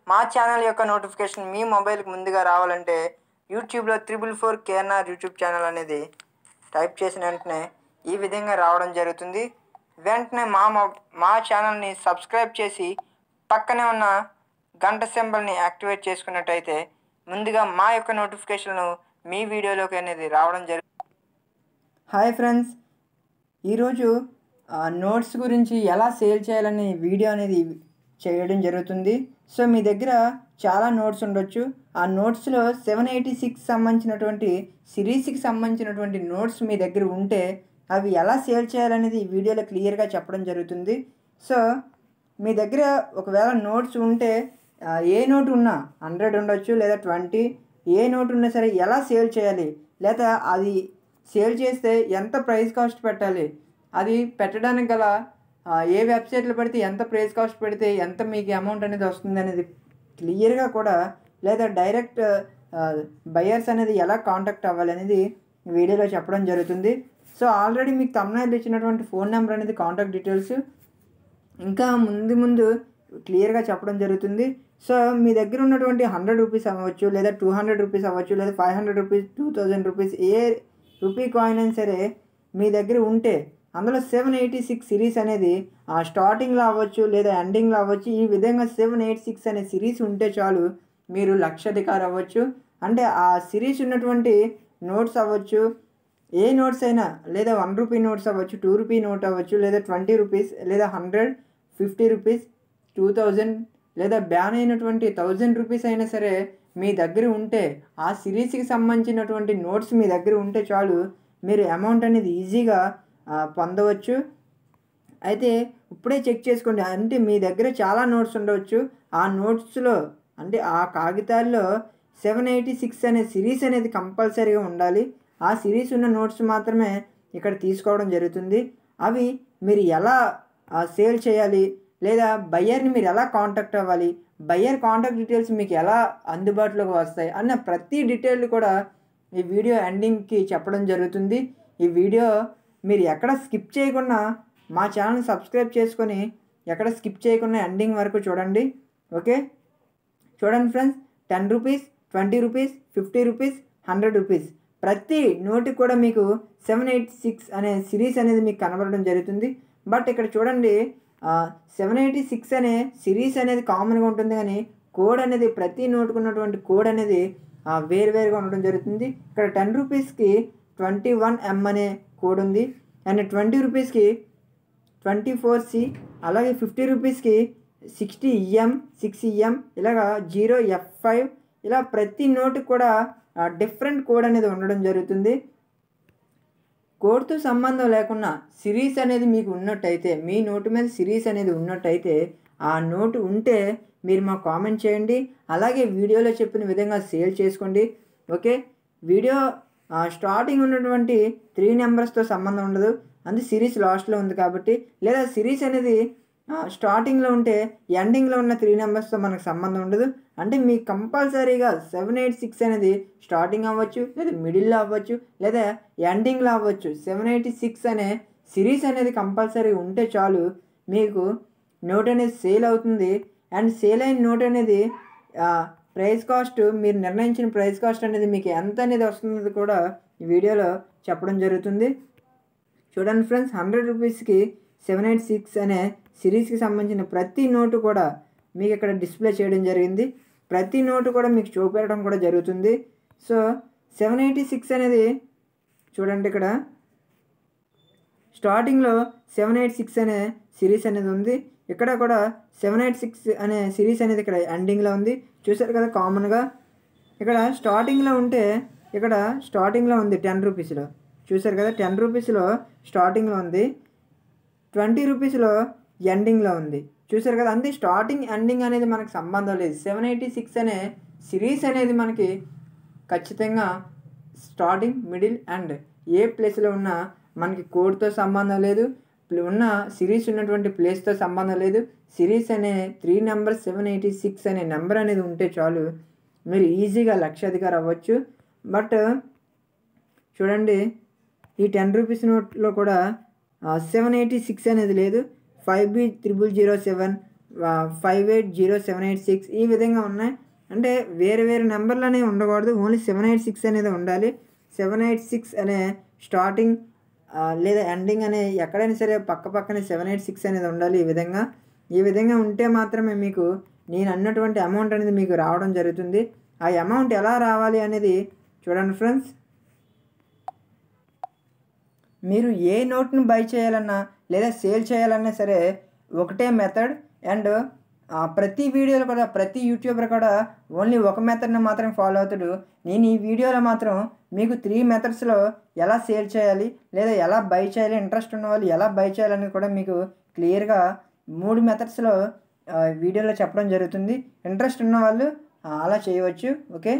మా ఛానల్ యొక్క నోటిఫికేషన్ మీ మొబైల్కి ముందుగా రావాలంటే యూట్యూబ్లో triple four KNR YouTube channel అనేది టైప్ చేసిన వెంటనే ఈ విధంగా రావడం జరుగుతుంది వెంటనే మా మొ మా ఛానల్ని సబ్స్క్రైబ్ చేసి పక్కనే ఉన్న గంట సింబల్ని యాక్టివేట్ చేసుకున్నట్టయితే ముందుగా మా యొక్క నోటిఫికేషన్లు మీ వీడియోలోకి అనేది రావడం జరుగుతుంది హాయ్ ఫ్రెండ్స్ ఈరోజు నోట్స్ గురించి ఎలా సేల్ చేయాలనే వీడియో అనేది చేయడం జరుగుతుంది సో మీ దగ్గర చాలా నోట్స్ ఉండొచ్చు ఆ నోట్స్లో సెవెన్ ఎయిటీ సిక్స్ సంబంధించినటువంటి సిరీస్కి సంబంధించినటువంటి నోట్స్ మీ దగ్గర ఉంటే అవి ఎలా సేల్ చేయాలనేది ఈ వీడియోలో క్లియర్గా చెప్పడం జరుగుతుంది సో మీ దగ్గర ఒకవేళ నోట్స్ ఉంటే ఆ, ఏ నోట్ ఉన్నా హండ్రెడ్ ఉండొచ్చు లేదా ట్వంటీ ఏ నోట్ ఉన్నా సరే ఎలా సేల్ చేయాలి లేదా అది సేల్ చేస్తే ఎంత ప్రైస్ కాస్ట్ పెట్టాలి అది పెట్టడానికి గల ఆ, ఏ వెబ్సైట్లో పెడితే ఎంత ప్రైస్ కాస్ట్ పెడితే ఎంత మీకు అమౌంట్ అనేది వస్తుంది అనేది క్లియర్గా కూడా లేదా డైరెక్ట్ బయర్స్ అనేది ఎలా కాంటాక్ట్ అవ్వాలి అనేది ఈ వీడియోలో చెప్పడం జరుగుతుంది సో ఆల్రెడీ మీకు తమ్నాయిలు ఇచ్చినటువంటి ఫోన్ నెంబర్ అనేది కాంటాక్ట్ డీటెయిల్స్ ఇంకా ముందు ముందు క్లియర్గా చెప్పడం జరుగుతుంది సో మీ దగ్గర ఉన్నటువంటి హండ్రెడ్ రూపీస్ అవ్వచ్చు లేదా టూ హండ్రెడ్ రూపీస్ అవ్వచ్చు లేదా five hundred rupees two thousand rupees a rupee coin అయినా సరే మీ దగ్గర ఉంటే అందులో సెవెన్ ఎయిటీ సిక్స్ సిరీస్ అనేది ఆ స్టార్టింగ్లో అవ్వచ్చు లేదా ఎండింగ్లో అవ్వచ్చు ఈ విధంగా సెవెన్ ఎయిట్ సిక్స్ అనే సిరీస్ ఉంటే చాలు మీరు లక్షాధికారి అవ్వచ్చు అంటే ఆ సిరీస్ ఉన్నటువంటి నోట్స్ అవ్వచ్చు ఏ నోట్స్ అయినా లేదా వన్ రూపీ నోట్స్ అవ్వచ్చు టూ రూపీ నోట్ అవ్వచ్చు లేదా ట్వంటీ రూపీస్ లేదా hundred fifty rupees two thousand లేదా బ్యాన్ అయినటువంటి థౌజండ్ రూపీస్ అయినా సరే మీ దగ్గర ఉంటే ఆ సిరీస్కి సంబంధించినటువంటి నోట్స్ మీ దగ్గర ఉంటే చాలు మీరు అమౌంట్ అనేది ఈజీగా ఆ, పొందవచ్చు అయితే ఇప్పుడే చెక్ చేసుకోండి అంటే మీ దగ్గర చాలా నోట్స్ ఉండవచ్చు ఆ నోట్స్లో అంటే ఆ కాగితాల్లో సెవెన్ ఎయిటీ సిక్స్ అనే సిరీస్ అనేది కంపల్సరీగా ఉండాలి ఆ సిరీస్ ఉన్న నోట్స్ మాత్రమే ఇక్కడ తీసుకోవడం జరుగుతుంది అవి మీరు ఎలా సేల్ చేయాలి లేదా బయ్యర్ని మీరు ఎలా కాంటాక్ట్ అవ్వాలి బయ్యర్ కాంటాక్ట్ డీటెయిల్స్ మీకు ఎలా అందుబాటులోకి వస్తాయి అన్న ప్రతి డీటెయిల్ కూడా ఈ వీడియో ఎండింగ్కి చెప్పడం జరుగుతుంది ఈ వీడియో మీరు ఎక్కడ స్కిప్ చేయకుండా మా ఛానల్ సబ్స్క్రైబ్ చేసుకొని ఎక్కడ స్కిప్ చేయకుండా ఎండింగ్ వరకు చూడండి ఓకే చూడండి friends ten rupees twenty rupees fifty rupees hundred rupees ప్రతి నోటికి కూడా మీకు సెవెన్ ఎయిట్ సిక్స్ అనే సిరీస్ అనేది మీకు కనబడడం జరుగుతుంది బట్ ఇక్కడ చూడండి సెవెన్ ఎయిటీ సిక్స్ అనే సిరీస్ అనేది కామన్గా ఉంటుంది కానీ కోడ్ అనేది ప్రతి నోటుకు ఉన్నటువంటి కోడ్ అనేది ఆ, వేరువేరుగా ఉండడం జరుగుతుంది ఇక్కడ టెన్ రూపీస్కి ట్వంటీ వన్ ఎం అనే కోడ్ ఉంది అండ్ ట్వంటీ రూపీస్కి ట్వంటీ ఫోర్ సి అలాగే ఫిఫ్టీ రూపీస్కి సిక్స్టీ ఈఎం సిక్స్ ఈఎం ఇలాగా జీరో ఎఫ్ ఫైవ్ ఇలా ప్రతి నోటుకి కూడా డిఫరెంట్ కోడ్ అనేది ఉండడం జరుగుతుంది కోడ్తో సంబంధం లేకుండా సిరీస్ అనేది మీకు ఉన్నట్టయితే మీ నోటు మీద సిరీస్ అనేది ఉన్నట్టయితే ఆ నోటు ఉంటే మీరు మాకు కామెంట్ చేయండి అలాగే వీడియోలో చెప్పిన విధంగా సేల్ చేసుకోండి ఓకే వీడియో ఆ, స్టార్టింగ్ ఉన్నటువంటి త్రీ నెంబర్స్తో సంబంధం ఉండదు అది సిరీస్ లాస్ట్లో ఉంది కాబట్టి లేదా సిరీస్ అనేది ఆ, స్టార్టింగ్లో ఉంటే ఎండింగ్లో ఉన్న త్రీ నెంబర్స్తో మనకు సంబంధం ఉండదు అంటే మీకు కంపల్సరీగా సెవెన్ ఎయిట్ సిక్స్ అనేది స్టార్టింగ్ అవ్వచ్చు లేదా మిడిల్లో అవ్వచ్చు లేదా ఎండింగ్లో అవ్వచ్చు సెవెన్ ఎయిటీ సిక్స్ అనే సిరీస్ అనేది కంపల్సరీ ఉంటే చాలు మీకు నోట్ అనేది సేల్ అవుతుంది అండ్ సేల్ అయిన నోట్ అనేది ప్రైస్ కాస్ట్ మీరు నిర్ణయించిన ప్రైస్ కాస్ట్ అనేది మీకు ఎంత అనేది వస్తుంది కూడా ఈ వీడియోలో చెప్పడం జరుగుతుంది చూడండి ఫ్రెండ్స్ హండ్రెడ్ రూపీస్కి సెవెన్ ఎయిట్ సిక్స్ అనే సిరీస్కి సంబంధించిన ప్రతి నోటు కూడా మీకు ఇక్కడ డిస్ప్లే చేయడం జరిగింది ప్రతి నోటు కూడా మీకు చూపెట్టడం కూడా జరుగుతుంది సో సెవెన్ ఎయిటీ సిక్స్ అనేది చూడండి ఇక్కడ స్టార్టింగ్లో సెవెన్ ఎయిట్ సిక్స్ అనే సిరీస్ అనేది ఉంది ఇక్కడ కూడా సెవెన్ ఎయిట్ సిక్స్ అనే సిరీస్ అనేది ఇక్కడ ఎండింగ్లో ఉంది చూసారు కదా కామన్గా ఇక్కడ స్టార్టింగ్లో ఉంటే ఇక్కడ స్టార్టింగ్లో ఉంది టెన్ రూపీస్లో చూసారు కదా టెన్ రూపీస్లో స్టార్టింగ్లో ఉంది ట్వంటీ రూపీస్లో ఎండింగ్లో ఉంది చూసారు కదా అంతే స్టార్టింగ్ ఎండింగ్ అనేది మనకు సంబంధం లేదు సెవెన్ ఎయిటీ సిక్స్ అనే సిరీస్ అనేది మనకి ఖచ్చితంగా స్టార్టింగ్ మిడిల్ అండ్ ఏ ప్లేస్లో ఉన్నా మనకి కోడ్తో సంబంధం లేదు ప్ల- ఉన్న సిరీస్ ఉన్నటువంటి ప్లేస్తో సంబంధం లేదు సిరీస్ అనే three number seven eighty six అనే నెంబర్ అనేది ఉంటే చాలు మీరు ఈజీగా లక్షాధికారి అవ్వచ్చు బట్ చూడండి ఈ టెన్ రూపీస్ నోట్లో కూడా సెవెన్ ఎయిటీ సిక్స్ అనేది లేదు five B triple zero seven five eight zero seven eight six ఈ విధంగా ఉన్నాయి అంటే వేరు వేరు నెంబర్లు అనేవి ఉండకూడదు ఓన్లీ సెవెన్ ఎయిట్ సిక్స్ అనేది ఉండాలి సెవెన్ ఎయిట్ సిక్స్ అనే స్టార్టింగ్ ఆ, లేదా ఎండింగ్ అనే ఎక్కడైనా సరే పక్క పక్కనే సెవెన్ ఎయిట్ సిక్స్ అనేది ఉండాలి ఈ విధంగా ఈ విధంగా ఉంటే మాత్రమే మీకు నేను అన్నటువంటి అమౌంట్ అనేది మీకు రావడం జరుగుతుంది ఆ అమౌంట్ ఎలా రావాలి అనేది చూడండి ఫ్రెండ్స్ మీరు ఏ నోట్ను బై చేయాలన్నా లేదా సేల్ చేయాలన్నా సరే ఒకటే మెథడ్ అండ్ ప్రతి వీడియోలో కూడా ప్రతి యూట్యూబర్ కూడా ఓన్లీ ఒక మెథడ్ని మాత్రం ఫాలో అవుతాడు నేను ఈ వీడియోలో మాత్రం మీకు త్రీ మెథడ్స్లో ఎలా సేల్ చేయాలి లేదా ఎలా బై చేయాలి ఇంట్రెస్ట్ ఉన్న వాళ్ళు ఎలా బై చేయాలని కూడా మీకు క్లియర్గా మూడు మెథడ్స్లో వీడియోలో చెప్పడం జరుగుతుంది ఇంట్రెస్ట్ ఉన్న వాళ్ళు ఆ, అలా చేయవచ్చు ఓకే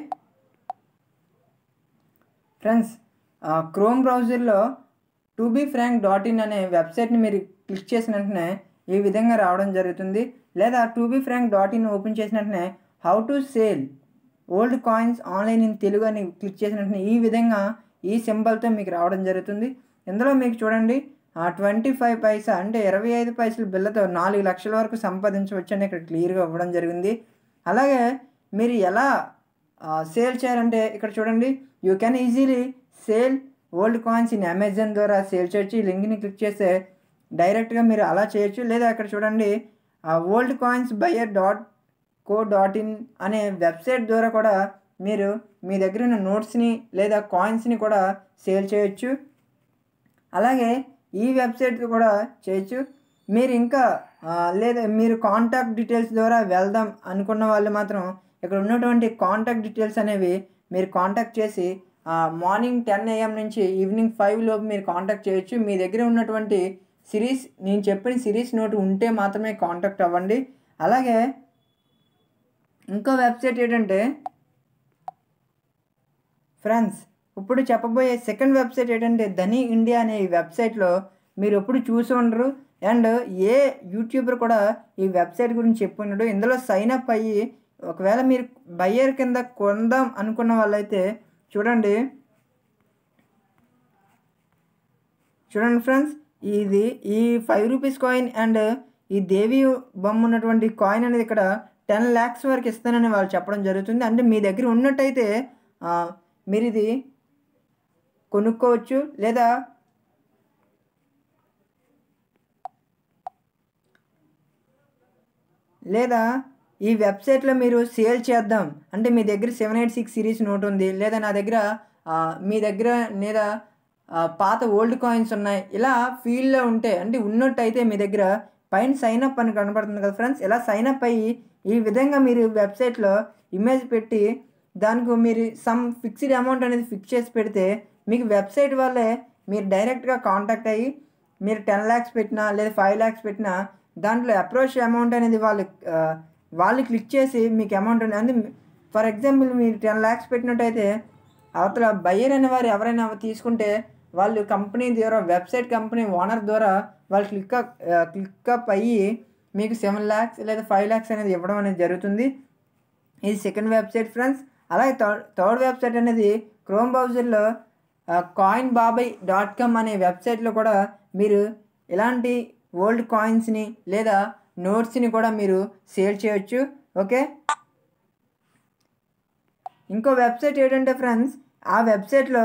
ఫ్రెండ్స్ క్రోమ్ బ్రౌజర్లో to be frank dot in అనే వెబ్సైట్ని మీరు క్లిక్ చేసిన వెంటనే ఈ విధంగా రావడం జరుగుతుంది లేదా to be frank dot in open చేసిన వెంటనే how to sale old coins online in Telugu అని క్లిక్ చేసిన వెంటనే ఈ విధంగా ఈ సింబల్తో మీకు రావడం జరుగుతుంది ఇందులో మీకు చూడండి ట్వంటీ ఫైవ్ పైసా అంటే ఇరవై ఐదు పైసల బిల్లతో నాలుగు లక్షల వరకు సంపాదించవచ్చు అని ఇక్కడ క్లియర్గా ఇవ్వడం జరిగింది అలాగే మీరు ఎలా సేల్ చేయాలంటే ఇక్కడ చూడండి you can easily sale old coins in Amazon ద్వారా సేల్ చేయొచ్చు ఈ లింక్ని క్లిక్ చేస్తే డైరెక్ట్గా మీరు అలా చేయొచ్చు లేదా ఇక్కడ చూడండి old coins buyer dot co dot in అనే వెబ్సైట్ ద్వారా కూడా మీరు మీ దగ్గర ఉన్న నోట్స్ని లేదా కాయిన్స్ని కూడా సేల్ చేయొచ్చు అలాగే ఈ వెబ్సైట్ కూడా చేయొచ్చు మీరు ఇంకా ఆ, లేదా మీరు కాంటాక్ట్ డీటెయిల్స్ ద్వారా వెళ్దాం అనుకున్న వాళ్ళు మాత్రం ఇక్కడ ఉన్నటువంటి కాంటాక్ట్ డీటెయిల్స్ అనేవి మీరు కాంటాక్ట్ చేసి మార్నింగ్ టెన్ ఏఎం నుంచి ఈవినింగ్ ఫైవ్ లోపు మీరు కాంటాక్ట్ చేయొచ్చు మీ దగ్గర ఉన్నటువంటి సిరీస్ నేను చెప్పిన సిరీస్ నోట్ ఉంటే మాత్రమే కాంటాక్ట్ అవ్వండి అలాగే ఇంకో వెబ్సైట్ ఏంటంటే ఫ్రెండ్స్ ఇప్పుడు చెప్పబోయే సెకండ్ వెబ్సైట్ ఏంటంటే ధనీ ఇండియా అనే ఈ వెబ్సైట్లో మీరు ఎప్పుడు చూసి ఉండరు అండ్ ఏ యూట్యూబర్ కూడా ఈ వెబ్సైట్ గురించి చెప్పున్నాడు ఇందులో సైన్ అప్ అయ్యి ఒకవేళ మీరు బయ్యర్ కింద కొందాం అనుకున్న వాళ్ళైతే చూడండి చూడండి ఫ్రెండ్స్ ఇది ఈ ఫైవ్ రూపీస్ కాయిన్ అండ్ ఈ దేవి బొమ్మ ఉన్నటువంటి కాయిన్ అనేది ఇక్కడ టెన్ ల్యాక్స్ వరకు ఇస్తానని వాళ్ళు చెప్పడం జరుగుతుంది అంటే మీ దగ్గర ఉన్నట్టయితే ఆ, మీరు ఇది కొనుక్కోవచ్చు లేదా లేదా ఈ వెబ్సైట్లో మీరు సేల్ చేద్దాం అంటే మీ దగ్గర seven eight six series note ఉంది లేదా నా దగ్గర ఆ, మీ దగ్గర లేదా ఆ, పాత ఓల్డ్ కాయిన్స్ ఉన్నాయి ఇలా ఫీల్డ్లో ఉంటే అంటే ఉన్నట్టయితే మీ దగ్గర పైన సైన్ అప్ అని కనబడుతుంది కదా ఫ్రెండ్స్ ఇలా సైన్ అప్ అయ్యి ఈ విధంగా మీరు వెబ్సైట్లో ఇమేజ్ పెట్టి దానికి మీరు సమ్ ఫిక్స్డ్ అమౌంట్ అనేది ఫిక్స్ చేసి పెడితే మీకు వెబ్సైట్ వాళ్ళే మీరు డైరెక్ట్గా కాంటాక్ట్ అయ్యి మీరు టెన్ ల్యాక్స్ పెట్టినా లేదా ఫైవ్ ల్యాక్స్ పెట్టినా దాంట్లో అప్రోచ్ అమౌంట్ అనేది వాళ్ళు ఆ, వాళ్ళు క్లిక్ చేసి మీకు అమౌంట్ అనేది అంటే ఫర్ ఎగ్జాంపుల్ మీరు టెన్ ల్యాక్స్ పెట్టినట్టయితే అవతల బయ్యర్ అనే వారు ఎవరైనా తీసుకుంటే వాళ్ళు కంపెనీ ద్వారా వెబ్సైట్ కంపెనీ ఓనర్ ద్వారా వాళ్ళు క్లిక్ క్లిక్అప్ అయ్యి మీకు సెవెన్ ల్యాక్స్ లేదా ఫైవ్ ల్యాక్స్ అనేది ఇవ్వడం అనేది జరుగుతుంది ఇది సెకండ్ వెబ్సైట్ ఫ్రెండ్స్ అలాగే థర్డ్ థర్డ్ వెబ్సైట్ అనేది క్రోమ్ బ్రౌజర్లో కాయిన్ బాబాయ్ డాట్ కామ్ అనే వెబ్సైట్లో కూడా మీరు ఇలాంటి ఓల్డ్ కాయిన్స్ని లేదా నోట్స్ని కూడా మీరు సేల్ చేయొచ్చు ఓకే ఇంకో వెబ్సైట్ ఏంటంటే ఫ్రెండ్స్ ఆ వెబ్సైట్లో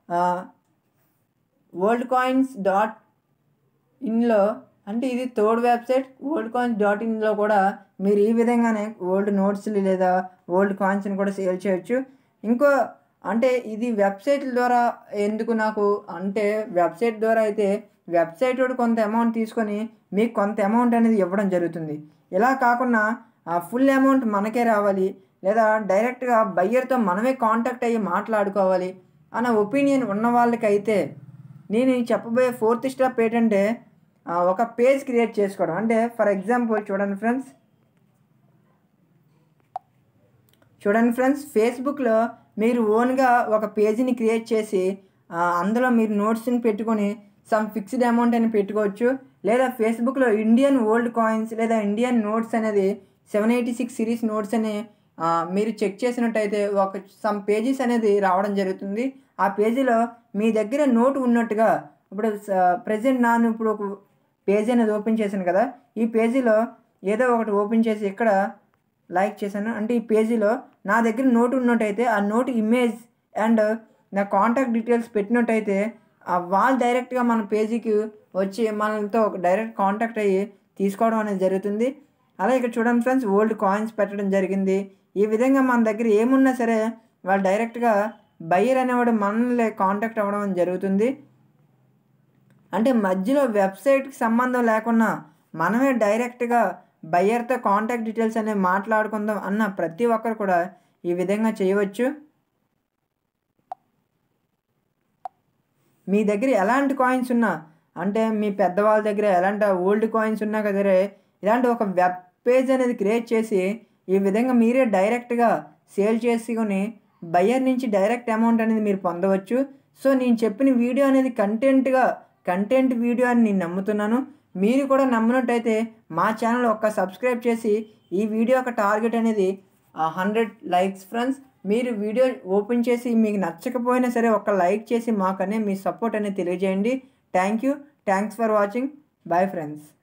ఓల్డ్ కాయిన్స్ డాట్ ఇన్లో అంటే ఇది third website old coins dot ఇన్లో కూడా మీరు ఈ విధంగానే ఓల్డ్ నోట్స్ లేదా ఓల్డ్ కాయిన్స్ని కూడా సేల్ చేయొచ్చు ఇంకో అంటే ఇది వెబ్సైట్ల ద్వారా ఎందుకు నాకు అంటే వెబ్సైట్ ద్వారా అయితే వెబ్సైట్ వాడు కొంత అమౌంట్ తీసుకొని మీకు కొంత అమౌంట్ అనేది ఇవ్వడం జరుగుతుంది ఇలా కాకుండా ఆ ఫుల్ అమౌంట్ మనకే రావాలి లేదా డైరెక్ట్గా బయ్యర్తో మనమే కాంటాక్ట్ అయ్యి మాట్లాడుకోవాలి అన్న ఒపీనియన్ ఉన్న వాళ్ళకైతే నేను ఈ చెప్పబోయే ఫోర్త్ స్టెప్ ఏంటంటే ఆ, ఒక పేజ్ క్రియేట్ చేసుకోవడం అంటే ఫర్ ఎగ్జాంపుల్ చూడండి ఫ్రెండ్స్ చూడండి ఫ్రెండ్స్ ఫేస్బుక్లో మీరు ఓన్గా ఒక పేజీని క్రియేట్ చేసి ఆ, అందులో మీరు నోట్స్ని పెట్టుకొని సమ్ ఫిక్స్డ్ అమౌంట్ అని పెట్టుకోవచ్చు లేదా ఫేస్బుక్లో ఇండియన్ ఓల్డ్ కాయిన్స్ లేదా ఇండియన్ నోట్స్ అనేది seven eighty six series notes అని ఆ, మీరు చెక్ చేసినట్టయితే ఒక సమ్ పేజెస్ అనేది రావడం జరుగుతుంది ఆ పేజీలో మీ దగ్గర నోట్ ఉన్నట్టుగా ఇప్పుడు ప్రజెంట్ నాను ఇప్పుడు ఒక పేజీ అనేది ఓపెన్ చేశాను కదా ఈ పేజీలో ఏదో ఒకటి ఓపెన్ చేసి ఇక్కడ లైక్ చేశాను అంటే ఈ పేజీలో నా దగ్గర నోట్ ఉన్నట్టయితే ఆ నోట్ ఇమేజ్ అండ్ నా కాంటాక్ట్ డీటెయిల్స్ పెట్టినట్టయితే ఆ వాళ్ళు డైరెక్ట్గా మన పేజీకి వచ్చి మనతో డైరెక్ట్ కాంటాక్ట్ అయ్యి తీసుకోవడం అనేది జరుగుతుంది అలాగే ఇక్కడ చూడండి ఫ్రెండ్స్ ఓల్డ్ కాయిన్స్ పెట్టడం జరిగింది ఈ విధంగా మన దగ్గర ఏమున్నా సరే వాళ్ళు డైరెక్ట్గా బయ్యర్ అనేవాడు మనల్ని కాంటాక్ట్ అవ్వడం జరుగుతుంది అంటే మధ్యలో వెబ్సైట్కి సంబంధం లేకుండా మనమే డైరెక్ట్గా బయ్యర్తో కాంటాక్ట్ డీటెయిల్స్ అనేవి మాట్లాడుకుందాం అన్న ప్రతి ఒక్కరు కూడా ఈ విధంగా చేయవచ్చు మీ దగ్గర ఎలాంటి కాయిన్స్ ఉన్నా అంటే మీ పెద్దవాళ్ళ దగ్గర ఎలాంటి ఓల్డ్ కాయిన్స్ ఉన్నా కదరే ఇలాంటి ఒక వెబ్ పేజ్ అనేది క్రియేట్ చేసి ఈ విధంగా మీరే డైరెక్ట్గా సేల్ చేసుకొని బయ్యర్ నుంచి డైరెక్ట్ అమౌంట్ అనేది మీరు పొందవచ్చు సో నేను చెప్పిన వీడియో అనేది కంటెంట్గా కంటెంట్ వీడియో అని నేను నమ్ముతున్నాను మీరు కూడా నమ్మినట్టయితే మా ఛానల్ ఒక్క సబ్స్క్రైబ్ చేసి ఈ వీడియో యొక్క టార్గెట్ అనేది హండ్రెడ్ లైక్స్ ఫ్రెండ్స్ మీరు వీడియో ఓపెన్ చేసి మీకు నచ్చకపోయినా సరే ఒక లైక్ చేసి మాకనే మీ సపోర్ట్ అనేది తెలియజేయండి thank you thanks for watching bye friends